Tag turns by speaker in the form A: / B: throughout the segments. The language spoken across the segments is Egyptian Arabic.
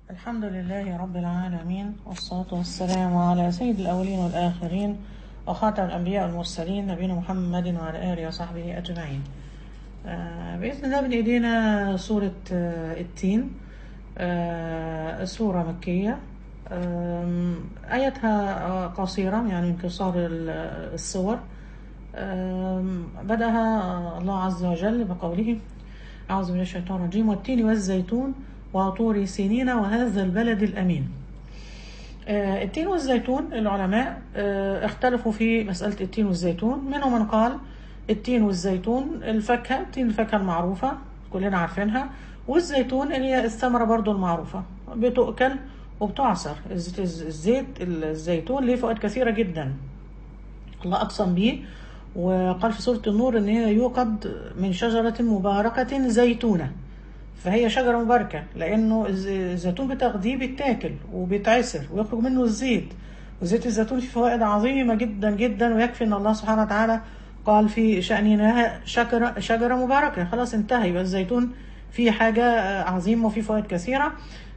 A: الحمد لله رب العالمين والصلاة والسلام على سيد الأولين والآخرين وخاتم الأنبياء والمرسلين نبينا محمد وعلى آله وصحبه أجمعين آه، بإذن الله من إيدينا سورة آه، التين آه، سورة مكية آم، آياتها آه، قصيرة يعني من قصار ال- السور آم، بدأها الله عز وجل بقوله أعوذ بالله من الشيطان الرجيم والتين والزيتون وطور سينين وهذا البلد الأمين آه، التين والزيتون العلماء آه، اختلفوا في مسألة التين والزيتون منهم من قال التين والزيتون الفاكهة التين الفاكهة المعروفة كلنا عارفينها والزيتون اللي هي الثمرة برضو المعروفة بتؤكل وبتعصر الزيت الزيت الزيتون ليه فوائد كثيرة جدا الله أقسم به وقال في سورة النور إن هي يوقد من شجرة مباركة زيتونة فهي شجرة مباركة لأنه الز- الزيتون بتاخديه بيتاكل وبيتعسر ويخرج منه الزيت وزيت الزيتون فيه فوائد عظيمة جدا جدا ويكفي إن الله سبحانه وتعالى قال في شأن إنها شجرة, شجرة مباركة خلاص انتهى يبقى الزيتون فيه حاجة آه، عظيمة وفيه فوائد كثيرة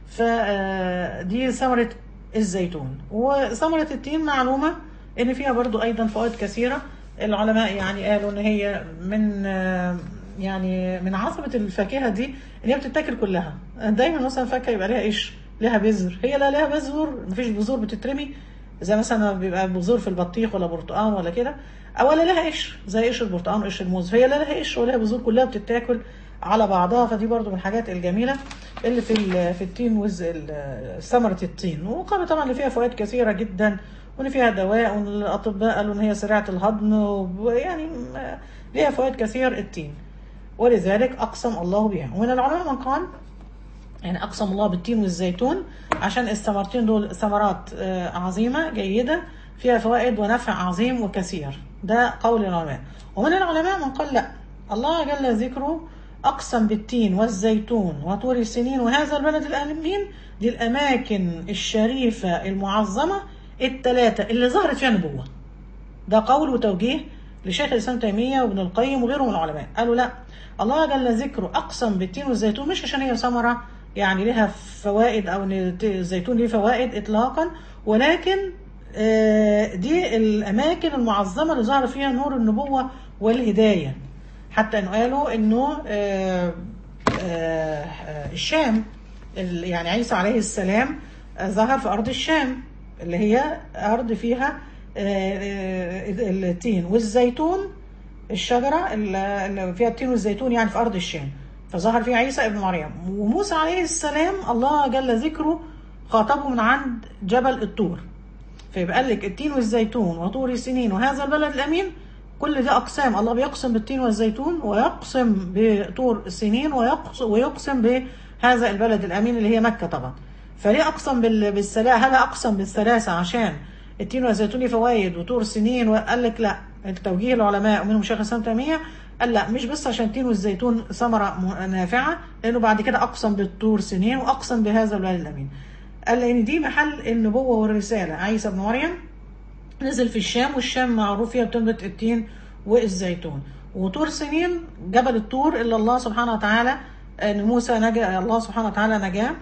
A: فدي ثمرة الزيتون وثمرة التين معلومة ان فيها برضو ايضا فوائد كثيره العلماء يعني قالوا ان هي من آه، يعني من عصبه الفاكهه دي ان هي بتتاكل كلها دايما مثلا فاكهه يبقى لها قشر لها بذر هي لا لها بذور مفيش بذور بتترمي زي مثلا بيبقى بذور في البطيخ ولا برتقان ولا كده او ولا لها قشر زي قشر البرتقان وقشر الموز هي لا لها قشر ولا لها بذور كلها بتتاكل على بعضها فدي برضو من الحاجات الجميله اللي في ال- في التين وز ال- ثمره التين وقالوا طبعا اللي فيها فوائد كثيره جدا وان فيها دواء وان الاطباء قالوا ان هي سريعه الهضم ويعني م- ليها فوائد كثير التين ولذلك اقسم الله بها ومن العلماء من قال يعني اقسم الله بالتين والزيتون عشان الثمرتين دول ثمرات آه، عظيمه جيده فيها فوائد ونفع عظيم وكثير ده قول العلماء ومن العلماء من قال لا الله جل ذكره اقسم بالتين والزيتون وطور السنين وهذا البلد الامين دي الاماكن الشريفه المعظمه الثلاثه اللي ظهرت فيها نبوه ده قول وتوجيه لشيخ الاسلام تيميه وابن القيم وغيرهم من العلماء قالوا لا الله جل ذكره اقسم بالتين والزيتون مش عشان هي ثمره يعني لها فوائد او ان الت- الزيتون ليه فوائد اطلاقا ولكن آه، دي الاماكن المعظمه اللي ظهر فيها نور النبوه والهدايه حتى انه قالوا انه آه، آه، آه، الشام ال- يعني عيسى عليه السلام آه، ظهر في ارض الشام اللي هي ارض فيها آه، آه، التين والزيتون الشجره اللي اللي فيها التين والزيتون يعني في ارض الشام فظهر فيها عيسى ابن مريم وموسى عليه السلام الله جل ذكره خاطبه من عند جبل الطور فيبقى قال لك التين والزيتون وطور سنين وهذا البلد الامين كل ده اقسام الله بيقسم بالتين والزيتون ويقسم بطور سنين ويقسم, ويقسم بهذا البلد الامين اللي هي مكه طبعا فليه اقسم بال- بالثلاثه هل اقسم بالثلاثه عشان التين والزيتون ليه فوائد وطور سنين وقال لك لا التوجيه العلماء ومنهم شيخ الاسلام تيميه قال لا مش بس عشان التين والزيتون ثمره م- نافعه لانه بعد كده اقسم بالطور سنين واقسم بهذا البلد الامين قال ان دي محل النبوه والرساله عيسى بن مريم نزل في الشام والشام معروف فيها بتنبت التين والزيتون وطور سنين جبل الطور اللي الله سبحانه وتعالى ان موسى نجا الله سبحانه وتعالى نجاه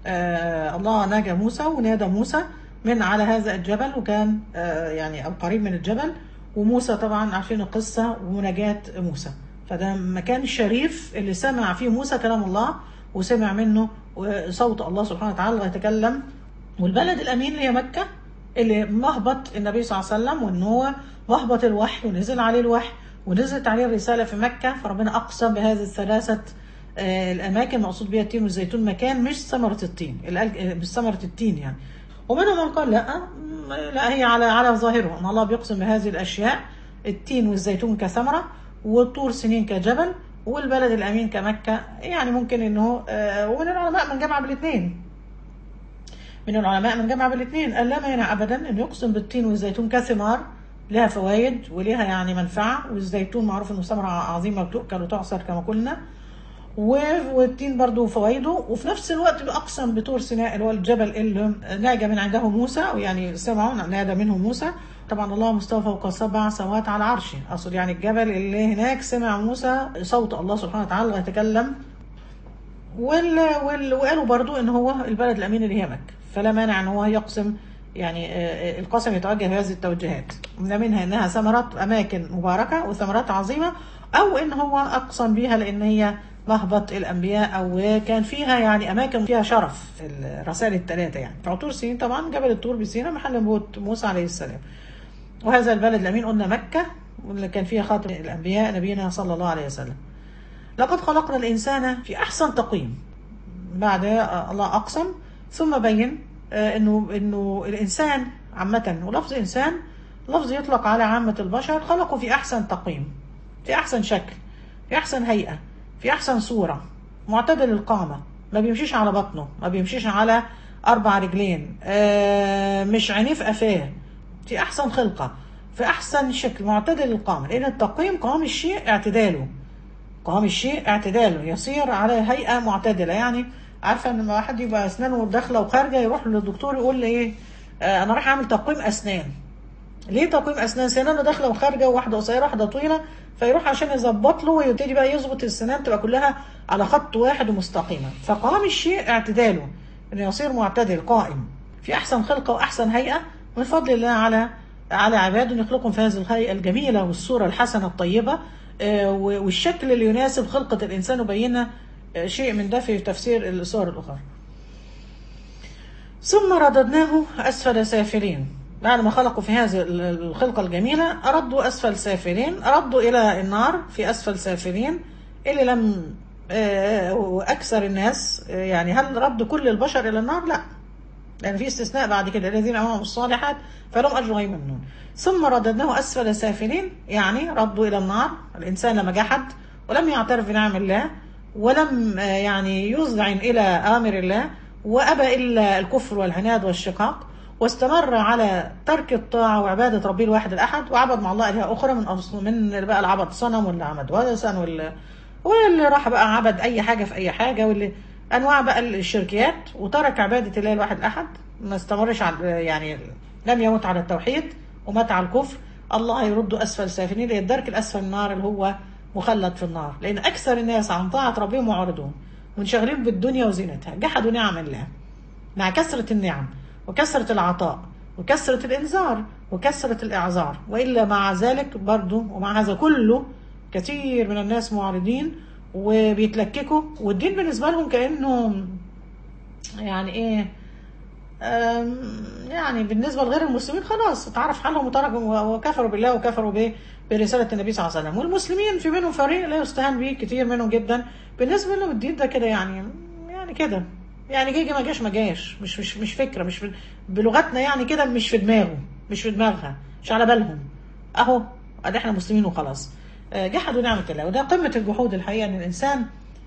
A: آه الله نجا موسى ونادى موسى من على هذا الجبل وكان آه يعني او قريب من الجبل وموسى طبعا عارفين القصه ومناجاه موسى فده مكان شريف اللي سمع فيه موسى كلام الله وسمع منه صوت الله سبحانه وتعالى يتكلم والبلد الامين اللي هي مكه اللي مهبط النبي صلى الله عليه وسلم وان هو مهبط الوحي ونزل عليه الوحي ونزلت عليه الرساله في مكه فربنا اقسم بهذه الثلاثه آه، الاماكن مقصود بها التين والزيتون مكان مش ثمره التين الأل- آه، مش ثمره التين يعني ومنهم من قال لا م- لا هي على على ظاهره ان الله بيقسم بهذه الاشياء التين والزيتون كثمره والطور سنين كجبل والبلد الامين كمكه يعني ممكن انه آه، ومن العلماء من جمع بالاثنين من العلماء من جمع بالاثنين قال لا مانع ابدا ان يقسم بالتين والزيتون كثمار لها فوائد ولها يعني منفعه والزيتون معروف انه ثمره عظيمه بتؤكل وتعصر كما قلنا و- والتين برضو فوائده وفي نفس الوقت اقسم بطور سيناء اللي هو الجبل اللي ناجى من عنده موسى او يعني سمعوا نادى منه موسى طبعا الله مستوى فوق سبع سماوات على عرشه اقصد يعني الجبل اللي هناك سمع موسى صوت الله سبحانه وتعالى يتكلم وال... وال... وقالوا برضو ان هو البلد الامين اللي هي مكه فلا مانع ان هو يقسم يعني آه، آه، القسم يتوجه بهذه التوجيهات من منها انها ثمرات اماكن مباركه وثمرات عظيمه او ان هو اقسم بيها لان هي مهبط الانبياء او كان فيها يعني اماكن فيها شرف في الرسائل الثلاثه يعني فعطور سين طبعا جبل الطور بسينا محل نبوه موسى عليه السلام وهذا البلد الامين قلنا مكه واللي كان فيها خاتم الانبياء نبينا صلى الله عليه وسلم لقد خلقنا الانسان في احسن تقويم بعد الله اقسم ثم بين آه، انه انه الانسان عامه ولفظ انسان لفظ يطلق على عامه البشر خلقوا في احسن تقويم في احسن شكل في احسن هيئه في احسن صوره معتدل القامه ما بيمشيش على بطنه ما بيمشيش على اربع رجلين آه، مش عينيه في قفاه في احسن خلقه في احسن شكل معتدل القامه لان التقويم قوام الشيء اعتداله قوام الشيء اعتداله يصير على هيئه معتدله يعني عارفه ان لما واحد يبقى اسنانه داخله وخارجه يروح للدكتور يقول لي ايه آه انا رايح اعمل تقويم اسنان ليه تقويم اسنان سنانه داخله وخارجه وواحده قصيره واحده طويله فيروح عشان يظبط له ويبتدي بقى يظبط السنان تبقى كلها على خط واحد ومستقيمه فقوام الشيء اعتداله انه يصير معتدل قائم في احسن خلقه واحسن هيئه من فضل الله على على عباده ان يخلقهم في هذه الهيئه الجميله والصوره الحسنه الطيبه آه، والشكل اللي يناسب خلقه الانسان وبينا آه، شيء من ده في تفسير الصور الاخرى ثم رددناه أسفل سافلين بعد ما خلقوا في هذه الخلقة الجميلة ردوا أسفل سافلين ردوا إلى النار في أسفل سافلين اللي لم آه، وأكثر الناس آه، يعني هل ردوا كل البشر إلى النار؟ لا لأن في استثناء بعد كده الذين أمامهم الصالحات فلهم أجر غير ممنون ثم رددناه أسفل سافلين يعني ردوا إلى النار الإنسان لما جحد ولم يعترف بنعم الله ولم آه، يعني يذعن إلى أمر الله وأبى إلا الكفر والعناد والشقاق واستمر على ترك الطاعة وعبادة ربه الواحد الأحد وعبد مع الله آلهة أخرى من أصل من بقى العبد صنم واللي عبد وثن واللي واللي راح بقى عبد أي حاجة في أي حاجة واللي أنواع بقى الشركيات وترك عبادة الله الواحد الأحد ما استمرش على يعني لم يمت على التوحيد ومات على الكفر الله يرده أسفل سافلين إلى الدرك الأسفل النار اللي هو مخلد في النار لأن أكثر الناس عن طاعة ربهم معرضون منشغلين بالدنيا وزينتها جحدوا نعم الله مع كثرة النعم وكثرة العطاء وكثرة الإنذار وكثرة الإعذار وإلا مع ذلك برضو ومع هذا كله كثير من الناس معارضين وبيتلككوا والدين بالنسبة لهم كأنه يعني إيه أم، يعني بالنسبة لغير المسلمين خلاص اتعرف حالهم وتركوا وكفروا بالله وكفروا به برسالة النبي صلى الله عليه وسلم والمسلمين في منهم فريق لا يستهان به كتير منهم جدا بالنسبة لهم الدين ده كده يعني يعني كده يعني جه جه ما جاش ما جاش مش مش مش فكرة مش في بلغتنا يعني كده مش في دماغه مش في دماغها مش على بالهم اهو ادي احنا مسلمين وخلاص آه، جحدوا نعمة الله وده قمة الجحود الحقيقة ان الانسان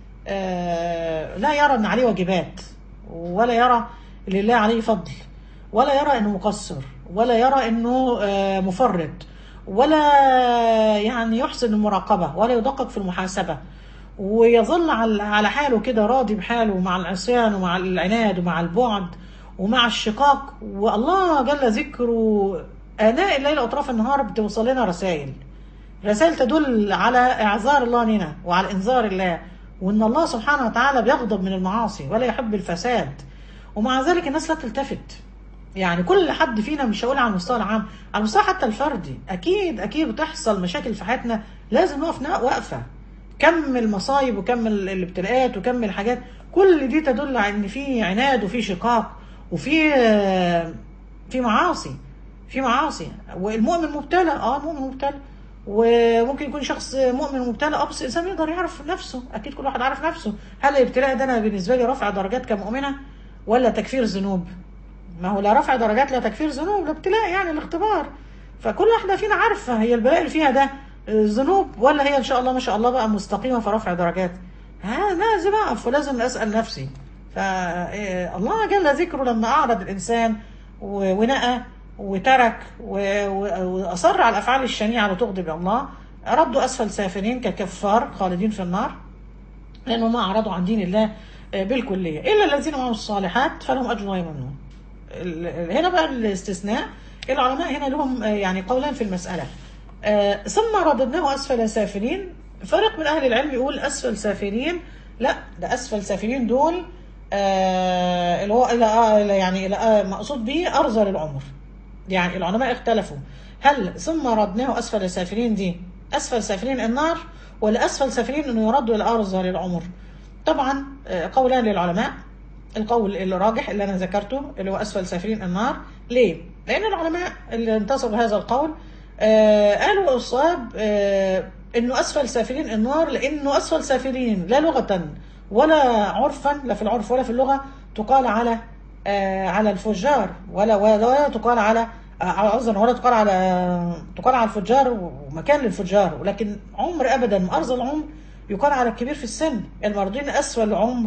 A: آه، لا يرى ان عليه واجبات ولا يرى لله عليه فضل ولا يرى انه مقصر ولا يرى انه آه، مفرط ولا يعني يحسن المراقبة ولا يدقق في المحاسبة ويظل على على حاله كده راضي بحاله مع العصيان ومع العناد ومع البعد ومع الشقاق والله جل ذكره آناء الليل وأطراف النهار بتوصل لنا رسائل رسائل تدل على إعذار الله لنا وعلى إنذار الله وإن الله سبحانه وتعالى بيغضب من المعاصي ولا يحب الفساد ومع ذلك الناس لا تلتفت يعني كل حد فينا مش هقول على المستوى العام على المستوى حتى الفردي اكيد اكيد بتحصل مشاكل في حياتنا لازم نقف وقفه كم المصايب وكم الابتلاءات وكم الحاجات كل دي تدل على ان في عناد وفي شقاق وفي آه، في معاصي في معاصي والمؤمن مبتلى اه المؤمن مبتلى وممكن يكون شخص مؤمن مبتلى اه بس الانسان يقدر يعرف نفسه اكيد كل واحد عارف نفسه هل الابتلاء ده انا بالنسبه لي رفع درجات كمؤمنه ولا تكفير ذنوب ما هو لا رفع درجات لا تكفير ذنوب لا ابتلاء يعني الاختبار فكل واحدة فينا عارفة هي البلاء اللي فيها ده ذنوب ولا هي ان شاء الله ما شاء الله بقى مستقيمة في رفع درجات ها لازم اقف ولازم اسال نفسي فالله جل ذكره لما اعرض الانسان و- ونأى وترك و- و- واصر على الافعال الشنيعه اللي تغضب الله ردوا اسفل سافلين ككفار خالدين في النار لانهم اعرضوا عن دين الله بالكليه الا الذين معهم الصالحات فلهم اجر غير ممنون ال- هنا بقى الاستثناء العلماء هنا لهم آه، يعني قولان في المسألة آه، ثم رددناه أسفل سافلين فرق من أهل العلم يقول أسفل سافلين لا ده اسفل سافلين دول آه اللي هو الى آه إلى- يعني الى آه مقصود به ارذل العمر يعني العلماء اختلفوا هل ثم ردناه اسفل السافلين دي اسفل سافلين النار ولا اسفل سافلين انه يرد الى ارذل العمر طبعا آه، قولان للعلماء القول اللي راجح اللي انا ذكرته اللي هو اسفل سافلين النار ليه؟ لان العلماء اللي انتصروا هذا القول آه قالوا الصواب آه انه اسفل سافلين النار لانه اسفل سافلين لا لغه ولا عرفا لا في العرف ولا في اللغه تقال على آه على الفجار ولا ولا, ولا تقال على آه، عذرا ولا تقال على تقال على الفجار ومكان للفجار ولكن عمر ابدا ما ارذل العمر يقال على الكبير في السن المرضين اسفل العمر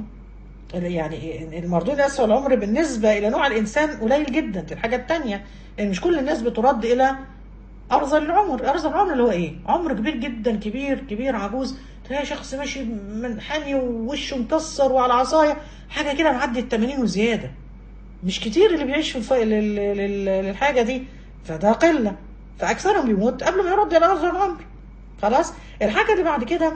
A: يعني المردود اسفل العمر بالنسبه الى نوع الانسان قليل جدا دي الحاجه الثانيه يعني مش كل الناس بترد الى ارذل العمر ارذل العمر اللي هو ايه عمر كبير جدا كبير كبير عجوز تلاقي شخص ماشي منحني ووشه مكسر وعلى عصايه حاجه كده معدي ال 80 وزياده مش كتير اللي بيعيش في الف... لل... لل... للحاجه دي فده قله فاكثرهم بيموت قبل ما يرد الى ارذل العمر خلاص الحاجه اللي بعد كده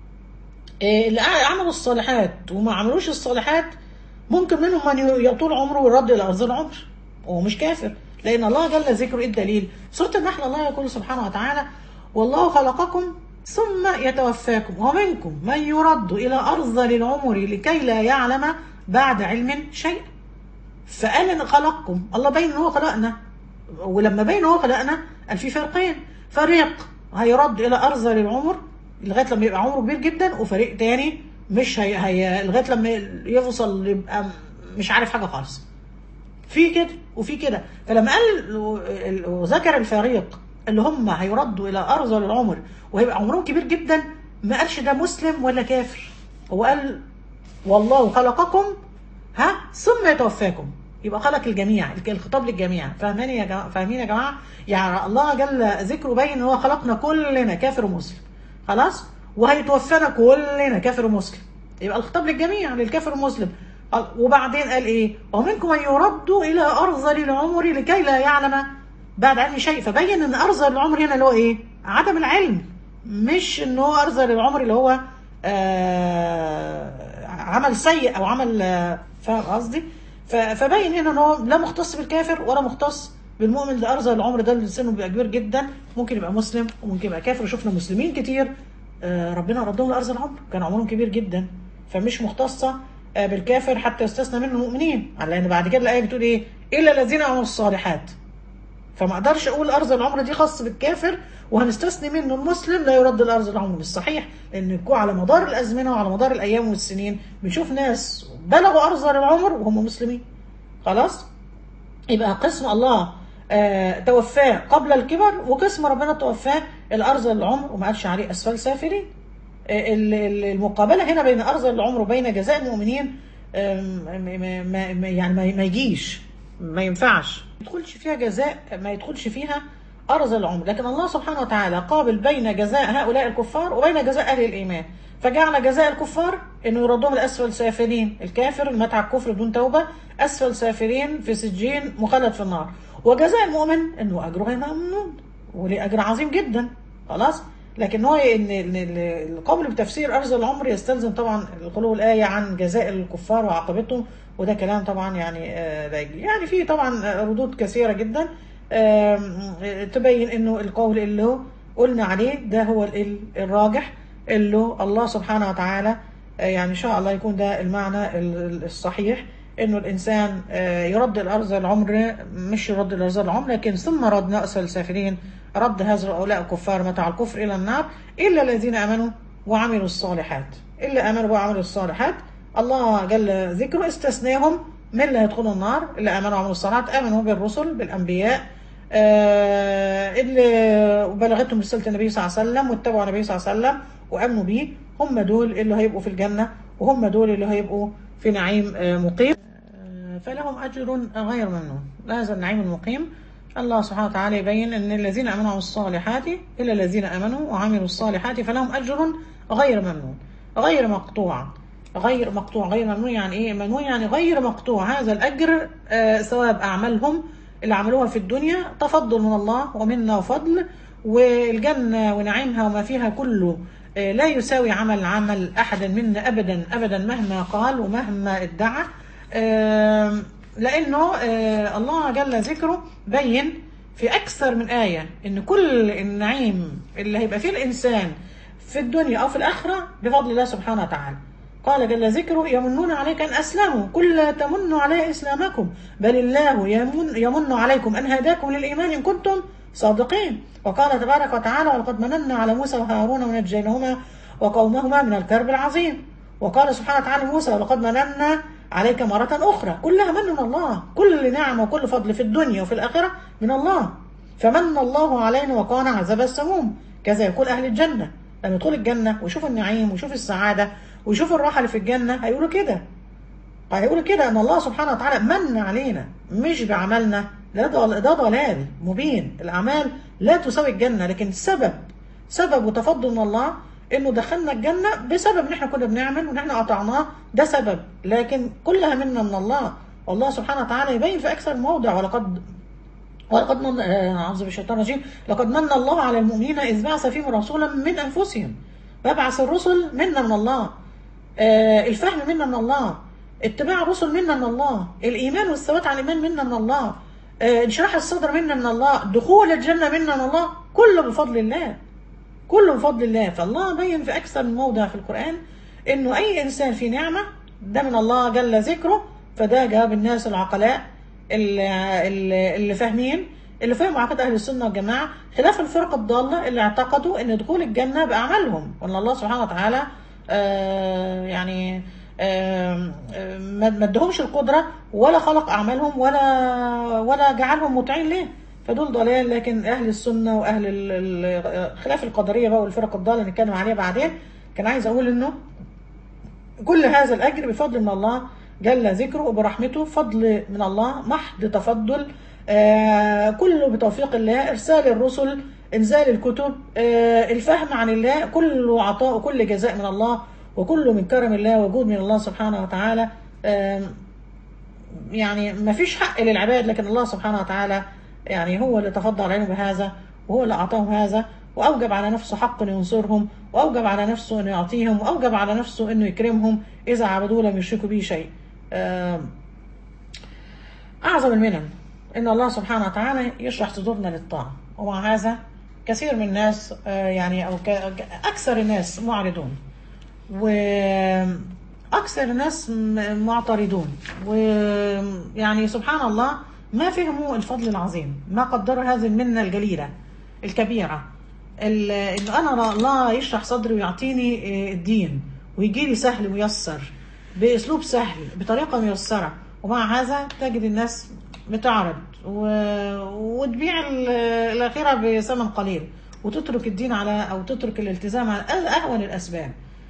A: إيه، اللي عملوا الصالحات وما عملوش الصالحات ممكن منهم من يطول عمره ويرد الى ارض العمر وهو مش كافر لان الله جل ذكره ايه الدليل سوره النحل الله يقول سبحانه وتعالى والله خلقكم ثم يتوفاكم ومنكم من يرد الى ارذل العمر لكي لا يعلم بعد علم شيئا فقال ان خلقكم الله باين ان هو خلقنا ولما باين ان هو خلقنا قال في فريقين فريق هيرد الى ارذل العمر لغايه لما يبقى عمره كبير جدا وفريق تاني مش هي, هي لغايه لما يوصل يبقى مش عارف حاجه خالص في كده وفي كده فلما قال وذكر الفريق اللي هم هيردوا الى ارذل العمر وهيبقى عمرهم كبير جدا ما قالش ده مسلم ولا كافر هو قال والله خلقكم ها ثم يتوفاكم يبقى خلق الجميع الخطاب للجميع فاهمين يا جماعه فاهمين يا جماعه يعني الله جل ذكره باين ان هو خلقنا كلنا كافر ومسلم خلاص وهيتوفانا كلنا كافر ومسلم يبقى الخطاب للجميع للكافر والمسلم وبعدين قال ايه ومنكم من يرد الى ارذل العمر لكي لا يعلم بعد علم شيء فبين ان ارذل العمر هنا اللي هو ايه عدم العلم مش ان هو ارذل العمر اللي هو آه عمل سيء او عمل آه فاهم قصدي فبين هنا ان هو لا مختص بالكافر ولا مختص بالمؤمن ده ارذل العمر ده اللي سنه بيبقى كبير جدا ممكن يبقى مسلم وممكن يبقى كافر وشفنا مسلمين كتير آه ربنا ردهم لارذل العمر كان عمرهم كبير جدا فمش مختصه آه بالكافر حتى يستثنى منه المؤمنين على ان بعد كده الايه بتقول ايه الا الذين عملوا الصالحات فما اقدرش اقول ارذل العمر دي خاص بالكافر وهنستثني منه المسلم لا يرد الارذل العمر مش صحيح لان على مدار الازمنه وعلى مدار الايام والسنين بنشوف ناس بلغوا ارذل العمر وهم مسلمين خلاص يبقى قسم الله آه توفاه قبل الكبر وقسم ربنا توفاه الارذل العمر وما قالش عليه اسفل سافلين آه المقابله هنا بين ارذل العمر وبين جزاء المؤمنين آه ما ما يعني ما يجيش ما ينفعش ما يدخلش فيها جزاء ما يدخلش فيها أرذل العمر لكن الله سبحانه وتعالى قابل بين جزاء هؤلاء الكفار وبين جزاء أهل الإيمان فجعل جزاء الكفار انه يردهم الاسفل سافلين الكافر المتع الكفر بدون توبه اسفل سافلين في سجين مخلد في النار وجزاء المؤمن انه اجره غير ممنون وليه اجر عظيم جدا خلاص لكن هو ان القول بتفسير ارذل العمر يستلزم طبعا القلوب الايه عن جزاء الكفار وعاقبتهم وده كلام طبعا يعني لا يجي يعني في طبعا ردود كثيره جدا تبين انه القول اللي هو قلنا عليه ده هو الراجح اللي الله سبحانه وتعالى يعني ان شاء الله يكون ده المعنى الصحيح انه الانسان يرد الارض العمر مش يرد الارض العمر لكن ثم رد نأس السافلين رد هؤلاء الكفار متاع الكفر الى النار الا الذين امنوا وعملوا الصالحات الا امنوا وعملوا الصالحات الله جل ذكره استثناهم من اللي هيدخلوا النار اللي امنوا وعملوا الصالحات امنوا بالرسل بالانبياء آه اللي بلغتهم رساله النبي صلى الله عليه وسلم واتبعوا النبي صلى الله عليه وسلم وامنوا بيه هم دول اللي هيبقوا في الجنه وهم دول اللي هيبقوا في نعيم آه مقيم آه فلهم اجر غير ممنون هذا النعيم المقيم الله سبحانه وتعالى يبين ان الذين امنوا وعملوا الصالحات الا الذين امنوا وعملوا الصالحات فلهم اجر غير ممنون غير مقطوع غير مقطوع غير ممنون يعني ايه ممنون يعني غير مقطوع هذا الاجر آه ثواب اعمالهم اللي عملوها في الدنيا تفضل من الله ومنا وفضل والجنه ونعيمها وما فيها كله آه، لا يساوي عمل عمل أحد منا أبدا أبدا مهما قال ومهما ادعى آم، لأنه آه، الله جل ذكره بين في أكثر من آية إن كل النعيم اللي هيبقى فيه الإنسان في الدنيا أو في الآخرة بفضل الله سبحانه وتعالى قال جل ذكره يمنون عليك أن أسلموا قل لا تمنوا علي إسلامكم بل الله يمن, يمن عليكم أن هداكم للإيمان إن كنتم صادقين وقال تبارك وتعالى ولقد مننا على موسى وهارون ونجيناهما وقومهما من الكرب العظيم وقال سبحانه وتعالى موسى ولقد مننا عليك مرة أخرى كلها من من الله كل نعمة وكل فضل في الدنيا وفي الآخرة من الله فمن الله علينا وقانا عذاب السموم كذا يقول أهل الجنة لما يدخل الجنة ويشوف النعيم ويشوف السعادة ويشوف الراحة اللي في الجنة هيقولوا كده هيقولوا كده ان الله سبحانه وتعالى من علينا مش بعملنا لا ده ده ضلال مبين الاعمال لا تساوي الجنه لكن سبب سبب وتفضل من الله انه دخلنا الجنه بسبب ان احنا كنا بنعمل وان احنا قطعناه ده سبب لكن كلها منا من الله والله سبحانه وتعالى يبين في اكثر موضع ولقد ولقد من آه، اعوذ بالشيطان الرجيم لقد من الله على المؤمنين اذ بعث فيهم رسولا من انفسهم ببعث الرسل منا من الله آه، الفهم منا من الله اتباع الرسل منا من الله الايمان والثبات على الايمان منا من الله آه، انشراح الصدر منا من الله دخول الجنه منا من الله كله بفضل الله كله بفضل الله فالله بين في اكثر من موضع في القران انه اي انسان في نعمه ده من الله جل ذكره فده جواب الناس العقلاء اللي, اللي اللي فاهمين اللي فهموا عقيده اهل السنه والجماعه خلاف الفرقه الضاله اللي اعتقدوا ان دخول الجنه باعمالهم وان الله سبحانه وتعالى آه يعني آه آه، ما ما ادهمش القدره ولا خلق اعمالهم ولا ولا جعلهم مطيعين ليه فدول ضلال لكن اهل السنه واهل ال- ال- خلاف القدريه بقى والفرق الضاله اللي نتكلم عليها بعدين كان عايز اقول انه كل هذا الأجر بفضل من الله جل ذكره وبرحمته فضل من الله محض تفضل آه كله بتوفيق الله إرسال الرسل إنزال الكتب آه الفهم عن الله كله عطاء وكل جزاء من الله وكله من كرم الله وجود من الله سبحانه وتعالى آه يعني ما فيش حق للعباد لكن الله سبحانه وتعالى يعني هو اللي تفضل عليهم بهذا وهو اللي أعطاهم هذا وأوجب على نفسه حق أن ينصرهم وأوجب على نفسه أن يعطيهم وأوجب على نفسه أنه يكرمهم إذا عبدوه لم يشركوا به شيء آم، أعظم المنن إن الله سبحانه وتعالى يشرح صدورنا للطاعة ومع هذا كثير من الناس آه، يعني أو ك- أكثر الناس معرضون وأكثر الناس م- معترضون ويعني سبحان الله ما فهموا الفضل العظيم ما قدروا هذه المنة الجليلة الكبيرة ال- إن أنا الله يشرح صدري ويعطيني آه، الدين ويجي لي سهل ميسر بأسلوب سهل بطريقة ميسرة ومع هذا تجد الناس بتعرض و... وتبيع ال- الآخرة بثمن قليل وتترك الدين على أو تترك الالتزام على أهون الأسباب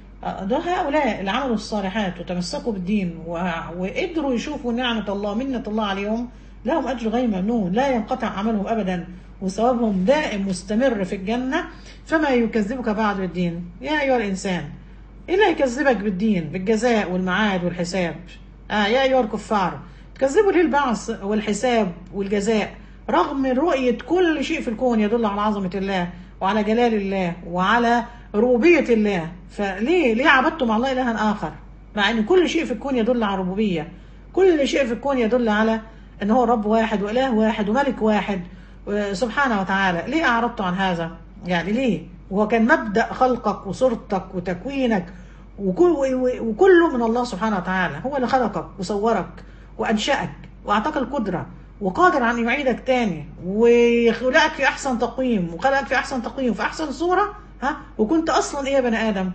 A: ده هؤلاء اللي عملوا الصالحات وتمسكوا بالدين و... وقدروا يشوفوا نعمة الله منة الله عليهم لهم أجر غير ممنون لا ينقطع عملهم أبدا وثوابهم دائم مستمر في الجنة فما يكذبك بعد الدين يا أيها الإنسان إيه اللي يكذبك بالدين بالجزاء والمعاد والحساب آه يا أيها الكفار تكذبوا ليه البعث والحساب والجزاء رغم من رؤية كل شيء في الكون يدل على عظمة الله وعلى جلال الله وعلى ربوبية الله فليه ليه عبدتم مع الله إلها آخر مع أن كل شيء في الكون يدل على ربوبية كل شيء في الكون يدل على أن هو رب واحد وإله واحد وملك واحد سبحانه وتعالى ليه أعرضت عن هذا يعني ليه وهو كان مبدأ خلقك وصورتك وتكوينك وكل وكله من الله سبحانه وتعالى هو اللي خلقك وصورك وأنشأك وأعطاك القدرة وقادر على أن يعيدك تاني ويخلقك في أحسن تقويم وخلقك في أحسن تقويم في أحسن صورة ها وكنت أصلا إيه يا بني آدم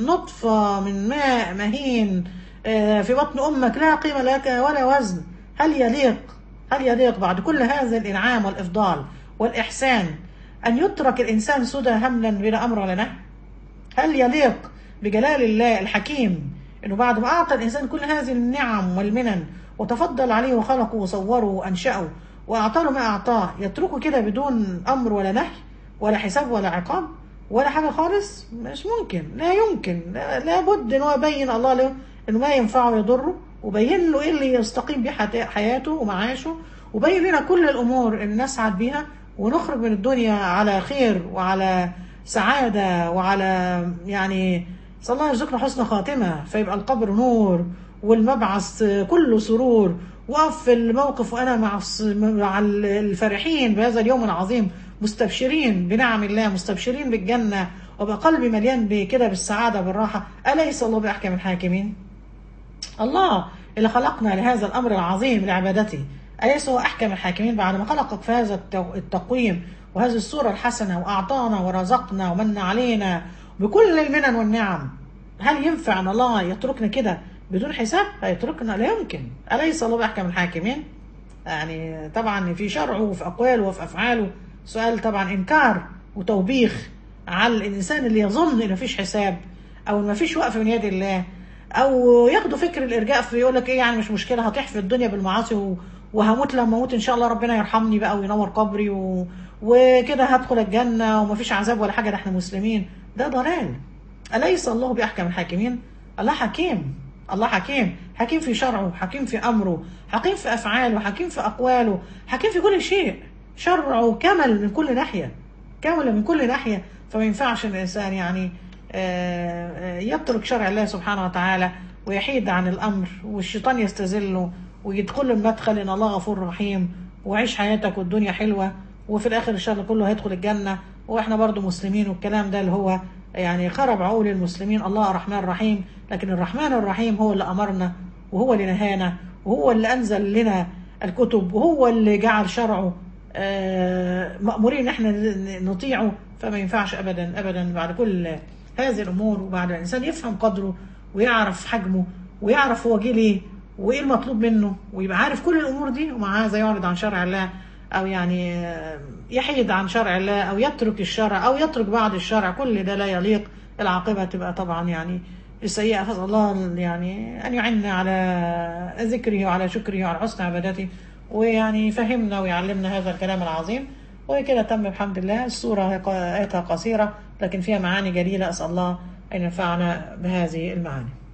A: نطفة من ماء مهين آه، في بطن أمك لا قيمة لك ولا وزن هل يليق هل يليق بعد كل هذا الإنعام والإفضال والإحسان أن يترك الإنسان سدى هملا بلا أمر ولا نهي هل يليق بجلال الله الحكيم انه بعد ما اعطى الانسان كل هذه النعم والمنن وتفضل عليه وخلقه وصوره وانشاه واعطى له ما اعطاه يتركه كده بدون امر ولا نهي ولا حساب ولا عقاب ولا حاجه خالص مش ممكن لا يمكن لا- لابد ان هو يبين الله له انه ما ينفعه ويضره وبين له ايه اللي يستقيم بيه حت- حياته ومعاشه وبين لنا كل الامور اللي نسعد بيها ونخرج من الدنيا على خير وعلى سعادة وعلى يعني صلى الله يرزقنا حسن خاتمة فيبقى القبر نور والمبعث كله سرور وقف في الموقف وأنا مع مع الفرحين بهذا اليوم العظيم مستبشرين بنعم الله مستبشرين بالجنة وبقى قلبي مليان بكده بالسعادة بالراحة أليس الله بأحكم الحاكمين الله اللي خلقنا لهذا الأمر العظيم لعبادته أليس هو أحكم الحاكمين بعد ما خلقك في هذا التقويم وهذه الصورة الحسنة وأعطانا ورزقنا ومن علينا بكل المنن والنعم هل ينفع أن الله يتركنا كده بدون حساب هيتركنا لا يمكن أليس الله بأحكم الحاكمين يعني طبعا في شرعه وفي أقواله وفي أفعاله سؤال طبعا إنكار وتوبيخ على الإنسان اللي يظن إن مفيش حساب أو ما فيش وقف من يد الله أو ياخدوا فكر الإرجاء في يقول لك إيه يعني مش مشكلة هطيح في الدنيا بالمعاصي وهموت لما اموت ان شاء الله ربنا يرحمني بقى وينور قبري و... وكده هدخل الجنه ومفيش عذاب ولا حاجه ده احنا مسلمين ده ضلال اليس الله باحكم الحاكمين الله حكيم الله حكيم حكيم في شرعه حكيم في امره حكيم في افعاله حكيم في اقواله حكيم في كل شيء شرعه كمل من كل ناحيه كمل من كل ناحيه فما ينفعش الانسان يعني يترك شرع الله سبحانه وتعالى ويحيد عن الامر والشيطان يستذله ويدخل المدخل ان الله غفور رحيم وعيش حياتك والدنيا حلوه وفي الاخر ان شاء الله كله هيدخل الجنه واحنا برضو مسلمين والكلام ده اللي هو يعني خرب عقول المسلمين الله الرحمن الرحيم لكن الرحمن الرحيم هو اللي امرنا وهو اللي نهانا وهو اللي انزل لنا الكتب وهو اللي جعل شرعه مأمورين ان احنا نطيعه فما ينفعش ابدا ابدا بعد كل هذه الامور وبعد الانسان يفهم قدره ويعرف حجمه ويعرف هو جه ليه وايه المطلوب منه ويبقى عارف كل الامور دي ومع هذا يعرض عن شرع الله او يعني يحيد عن شرع الله او يترك الشرع او يترك بعض الشرع كل ده لا يليق العاقبه تبقى طبعا يعني سيئه فاسال الله يعني ان يعيننا على ذكره وعلى شكره وعلى حسن عبادته ويعني يفهمنا ويعلمنا هذا الكلام العظيم وكده تم بحمد الله السوره ايتها قصيره لكن فيها معاني جليله اسال الله ان ينفعنا بهذه المعاني